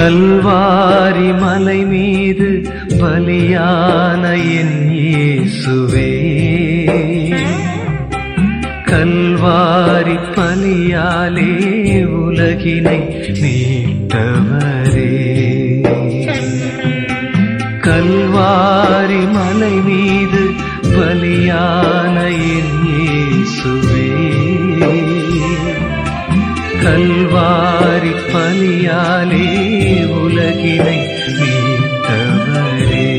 கல்வாரி மலை மீது பலியான என் இயேசுவே கல்வாரி பலியாலே உலகினை மீட்டவரே கல்வாரி மலை மீது பலியான என் இயேசுவே கல்வாரி பலியாலே உலகினை மீட்டவரே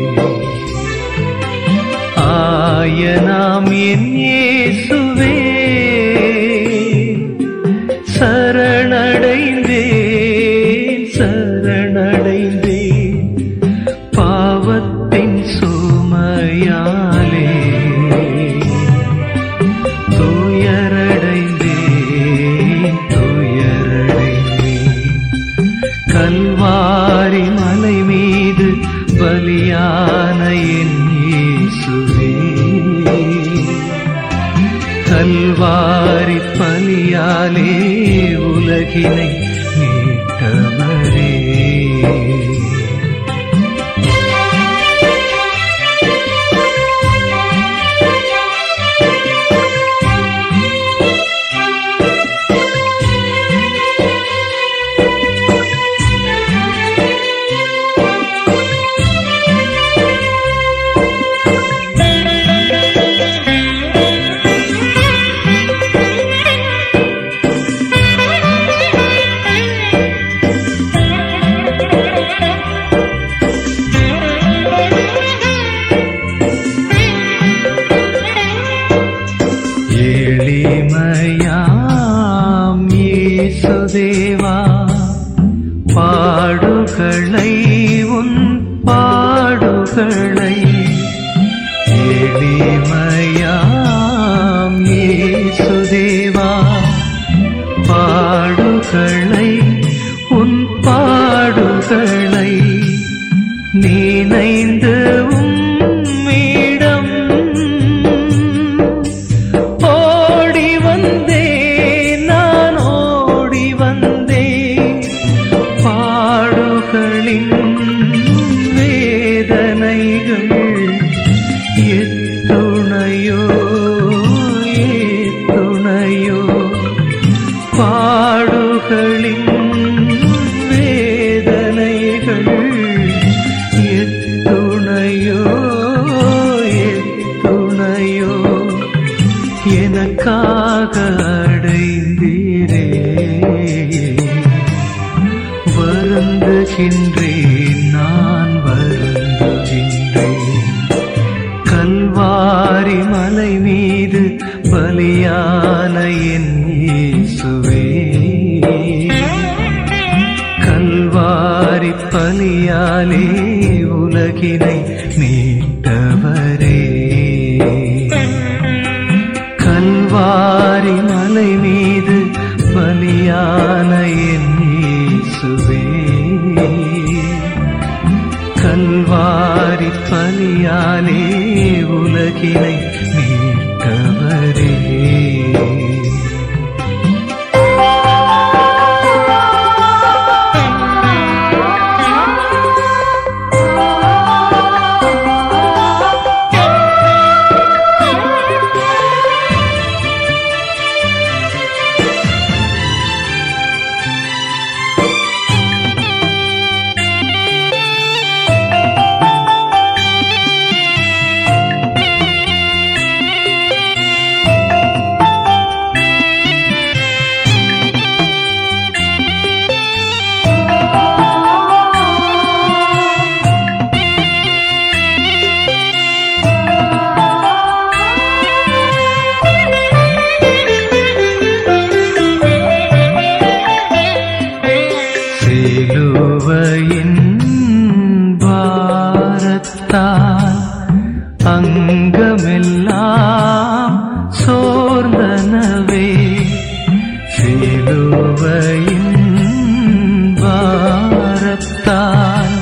ஆயனாம் என் இயேசுவே சரணடைந்தேன் சரணடைந்தேன் பாவத்தின் சுமையாலே துயரடைந்தேன் துயரடைந்தேன் கல்வாரி மலை மீது பலியான என் இயேசுவே கல்வாரி பலியாலே உலகினை மீட்டவரே எளிமையாம் இயேசுதேவா பாடுகளை உன் பாடுகளை எளிமையாம் இயேசுதேவா பாடுகளை உன் பாடுகளை நினைந்து உம்மிடம் ஓடி வந்தேன் நான் ஓடி வந்தேன் பாடுகளின் வேதனைகள் எத்துணையோ எத்துணையோ பாடுகளின் வேதனைகள் எத்துணையோ எத்துணையோ எனக்காக அடைந்தீரே வருந்துகின்றேன் நான் வருந்துகின்றேன் கல்வாரி மலை மீது பலியான என் இயேசுவே கல்வாரி பலியாலே உலகினை மீட்டவரே கல்வாரி மலை மீது பலியான என் இயேசுவே கல்வாரி பலியாலே உலகினை மீட்டவரே சிலுவையின் பாரத்தால் அங்கமெல்லாம் சோர்ந்தனவே சிலுவையின் பாரத்தால்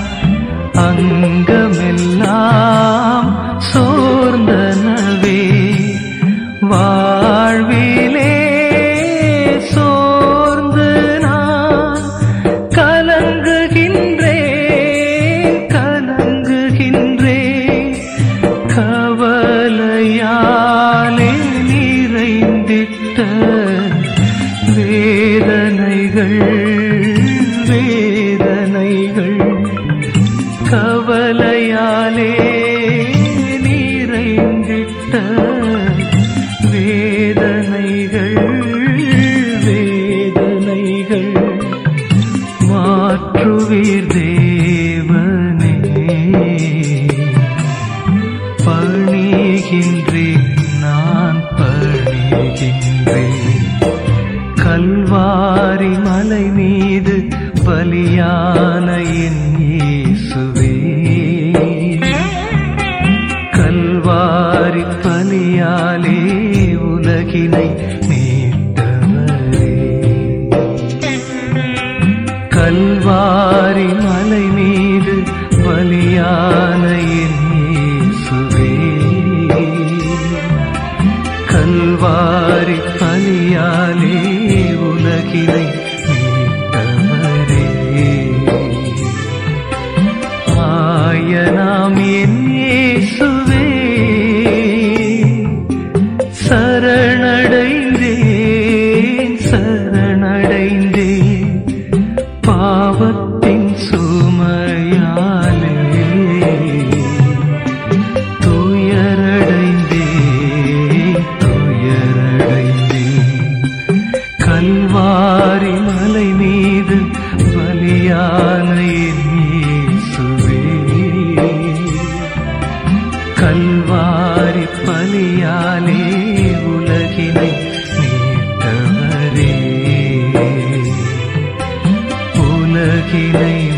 அங்கமெல்லாம் சோர்ந்தனவே வாழ்விலே சோர்ந்து நான் கலங்குகிறேன் நிறைந்திட்ட வேதனைகள் வேதனைகள் கவலையாலே நிறைந்திட்ட வேதனைகள் வேதனைகள் மாற்றுவீர் தேவனே பணிகின்றேன் நான் பணிகின்றேன் கல்வாரி மலை மீது பலியான என் இயேசுவே கல்வாரி பலியாலே உலகினை மீட்டவரே கல்வாரி மலை மீது பலியான என் இயேசுவே கல்வாரி பலியாலே உலகினை மீட்டவரே ஆயனாம் என் இயேசுவே சரணடைந்தேன் சரணடைந்தேன் பாவத்தின் சுமையாலே துயரடைந்தேன் துயரடைந்தேன் கல்வாரி மலை மீது பலியான என் இயேசுவே கல்வாரி பலியாலே உலகினை மீட்டவரே உலகினை